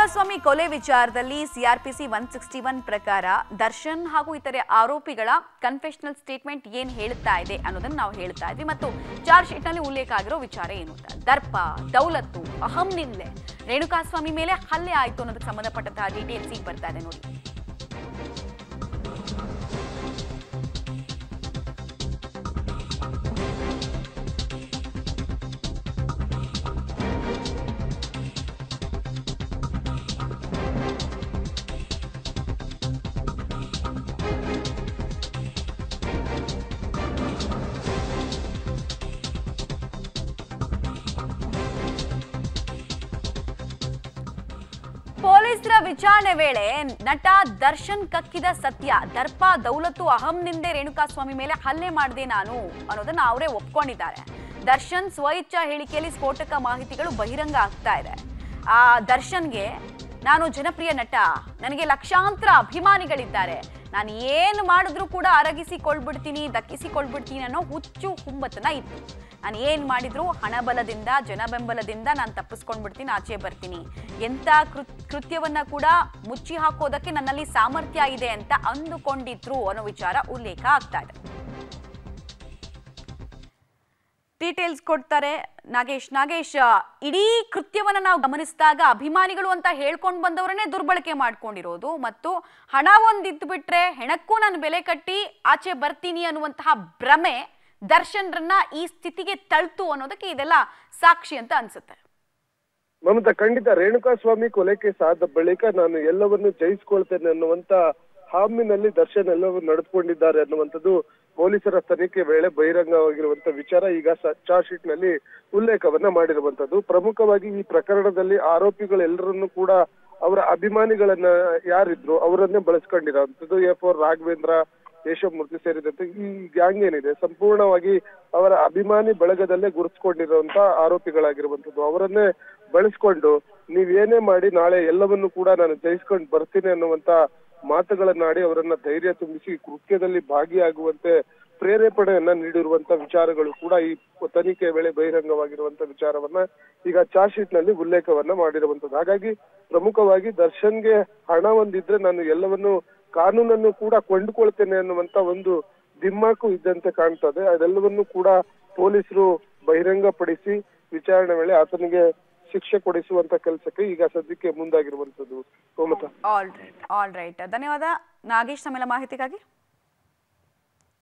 ರೇಣುಕಾಸ್ವಾಮಿ ಕೊಲೆ ವಿಚಾರದಲ್ಲಿ CrPC one sixty one ಪ್ರಕಾರ ದರ್ಶನ್ ಹಾಗೂ ಇತರೆ ಆರೋಪಿಗಳ ಕನ್ಫೆಷನಲ್ ಸ್ಟೇಟ್ಮೆಂಟ್ ಏನ್ ಹೇಳುತ್ತಾ ಇದೆ ಅನ್ನೋದನ್ನ ನಾವು ಹೇಳ್ತಾ ಇದ್ವಿ ಮತ್ತು ಚಾರ್ಜ್ ಶೀಟ್ ನಲ್ಲಿ ಉಲ್ಲೇಖ ಆಗಿರೋ ವಿಚಾರ ಏನು ಅಂತ ದರ್ಪ ದೌಲತ್ತು ಅಹಂನಿಂದಲೇ ರೇಣುಕಾಸ್ವಾಮಿ ಮೇಲೆ ಹಲ್ಲೆ ಆಯ್ತು ಅನ್ನೋದಕ್ಕೆ ಸಂಬಂಧಪಟ್ಟಂತಹ ಡೀಟೇಲ್ಸ್ ಈಗ ಬರ್ತಾ ಇದೆ ನೋಡಿ ಪೊಲೀಸರ ವಿಚಾರಣೆ ವೇಳೆ ನಟ ದರ್ಶನ್ ಕಕ್ಕಿದ ಸತ್ಯ ದರ್ಪ ದೌಲತ್ತು ಅಹಂನಿಂದೆ ರೇಣುಕಾಸ್ವಾಮಿ ಮೇಲೆ ಹಲ್ಲೆ ಮಾಡಿದೆ ನಾನು ಅನ್ನೋದನ್ನ ಅವರೇ ಒಪ್ಕೊಂಡಿದ್ದಾರೆ ದರ್ಶನ್ ಸ್ವಇಚ್ಛಾ ಹೇಳಿಕೆಯಲ್ಲಿ ಸ್ಫೋಟಕ ಮಾಹಿತಿಗಳು ಬಹಿರಂಗ ಆಗ್ತಾ ಇದೆ ಆ ದರ್ಶನ್ಗೆ ನಾನು ಜನಪ್ರಿಯ ನಟ ನನಗೆ ಲಕ್ಷಾಂತರ ಅಭಿಮಾನಿಗಳಿದ್ದಾರೆ ನಾನು ಏನು ಮಾಡಿದ್ರೂ ಕೂಡ ಅರಗಿಸಿಕೊಳ್ಬಿಡ್ತೀನಿ ದಕ್ಕಿಸಿಕೊಳ್ಬಿಡ್ತೀನಿ ಅನ್ನೋ ಹುಚ್ಚು ಹುಮ್ಮತನ ಇತ್ತು ನಾನು ಏನು ಮಾಡಿದ್ರು ಹಣಬಲದಿಂದ ಜನಬೆಂಬಲದಿಂದ ನಾನು ತಪ್ಪಿಸ್ಕೊಂಡ್ಬಿಡ್ತೀನಿ ಆಚೆ ಬರ್ತೀನಿ ಎಂಥ ಕೃತ್ ಕೃತ್ಯವನ್ನ ಕೂಡ ಮುಚ್ಚಿ ಹಾಕೋದಕ್ಕೆ ನನ್ನಲ್ಲಿ ಸಾಮರ್ಥ್ಯ ಇದೆ ಅಂತ ಅಂದುಕೊಂಡಿದ್ರು ಅನ್ನೋ ವಿಚಾರ ಉಲ್ಲೇಖ ಆಗ್ತಾ ಇದೆ ಡೀಟೇಲ್ಸ್ ಕೊಡ್ತಾರೆ ನಾಗೇಶ್ ನಾಗೇಶ್ ಇಡೀ ಕೃತ್ಯವನ್ನ ನಾವು ಗಮನಿಸಿದಾಗ ಅಭಿಮಾನಿಗಳು ಅಂತ ಹೇಳ್ಕೊಂಡು ಬಂದವರನ್ನೇ ದುರ್ಬಳಕೆ ಮಾಡ್ಕೊಂಡಿರೋದು ಮತ್ತು ಹಣ ಒಂದಿದ್ದು ಬಿಟ್ರೆ ಹೆಣಕ್ಕೂ ನಾನು ಬೆಲೆ ಕಟ್ಟಿ ಆಚೆ ಬರ್ತೀನಿ ಅನ್ನುವಂತಹ ಭ್ರಮೆ ದರ್ಶನ್ರನ್ನ ಈ ಸ್ಥಿತಿಗೆ ತಳ್ತು ಅನ್ನೋದಕ್ಕೆ ಇದೆಲ್ಲ ಸಾಕ್ಷಿ ಅಂತ ಅನ್ಸುತ್ತೆ ಮಮತಾ ಖಂಡಿತ ರೇಣುಕಾಸ್ವಾಮಿ ಕೊಲೆ ಕೇಸ್ ಆದ ಬಳಿಕ ನಾನು ಎಲ್ಲವನ್ನು ಜಯಿಸ್ಕೊಳ್ತೇನೆ ಅನ್ನುವಂತ ಹಾಮಿನಲ್ಲಿ ದರ್ಶನ್ ಎಲ್ಲವೂ ನಡೆದುಕೊಂಡಿದ್ದಾರೆ ಅನ್ನುವಂಥದ್ದು ಪೊಲೀಸರ ತನಿಖೆ ವೇಳೆ ಬಹಿರಂಗವಾಗಿರುವಂತ ವಿಚಾರ ಈಗ ಚಾರ್ಜ್ ಶೀಟ್ ನಲ್ಲಿ ಉಲ್ಲೇಖವನ್ನ ಮಾಡಿರುವಂತದ್ದು ಪ್ರಮುಖವಾಗಿ ಈ ಪ್ರಕರಣದಲ್ಲಿ ಆರೋಪಿಗಳೆಲ್ಲರನ್ನು ಕೂಡ ಅವರ ಅಭಿಮಾನಿಗಳನ್ನ ಯಾರಿದ್ರು ಅವರನ್ನೇ ಬಳಸ್ಕೊಂಡಿರೋಂಥದ್ದು ಎಫ್ ಆರ್ ರಾಘವೇಂದ್ರ ಯಶಮೂರ್ತಿ ಸೇರಿದಂತೆ ಈ ಗ್ಯಾಂಗ್ ಏನಿದೆ ಸಂಪೂರ್ಣವಾಗಿ ಅವರ ಅಭಿಮಾನಿ ಬಳಗದಲ್ಲೇ ಗುರುತಿಸ್ಕೊಂಡಿರುವಂತ ಆರೋಪಿಗಳಾಗಿರುವಂತದ್ದು ಅವರನ್ನೇ ಬಳಸ್ಕೊಂಡು ನೀವೇನೇ ಮಾಡಿ ನಾಳೆ ಎಲ್ಲವನ್ನು ಕೂಡ ನಾನು ಜಯಿಸ್ಕೊಂಡು ಬರ್ತೀನಿ ಅನ್ನುವಂತ ಮಾತುಗಳನ್ನಾಡಿ ಅವರನ್ನ ಧೈರ್ಯ ತುಂಬಿಸಿ ಕೃತ್ಯದಲ್ಲಿ ಭಾಗಿಯಾಗುವಂತೆ ಪ್ರೇರೇಪಣೆಯನ್ನ ನೀಡಿರುವಂತ ವಿಚಾರಗಳು ಕೂಡ ಈ ತನಿಖೆ ವೇಳೆ ಬಹಿರಂಗವಾಗಿರುವಂತ ವಿಚಾರವನ್ನ ಈಗ ಚಾರ್ಜ್ ಶೀಟ್ ನಲ್ಲಿ ಉಲ್ಲೇಖವನ್ನ ಮಾಡಿರುವಂತದ್ದು ಹಾಗಾಗಿ ಪ್ರಮುಖವಾಗಿ ದರ್ಶನ್ಗೆ ಹಣ ಒಂದಿದ್ರೆ ನಾನು ಎಲ್ಲವನ್ನು ಕಾನೂನನ್ನು ಕೂಡ ಕೊಂಡುಕೊಳ್ತೇನೆ ಅನ್ನುವಂತ ಒಂದು ದಿಮ್ಮಾಕು ಇದ್ದಂತೆ ಕಾಣ್ತದೆ ಅದೆಲ್ಲವನ್ನು ಕೂಡ ಪೊಲೀಸರು ಬಹಿರಂಗಪಡಿಸಿ ವಿಚಾರಣೆ ವೇಳೆ ಆತನಿಗೆ ಶಿಕ್ಷೆ ಕೊಡಿಸುವಂತ ಕೆಲಸಕ್ಕೆ ಈಗ ಸದ್ಯಕ್ಕೆ ಮುಂದಾಗಿರುವಂತದ್ದು ಕೋಮತ ಆಲ್ ರೈಟ್ ಆಲ್ ರೈಟ್ ಧನ್ಯವಾದ ನಾಗೇಶ್ ತಮ್ಮೆಲ್ಲ ಮಾಹಿತಿಗಾಗಿ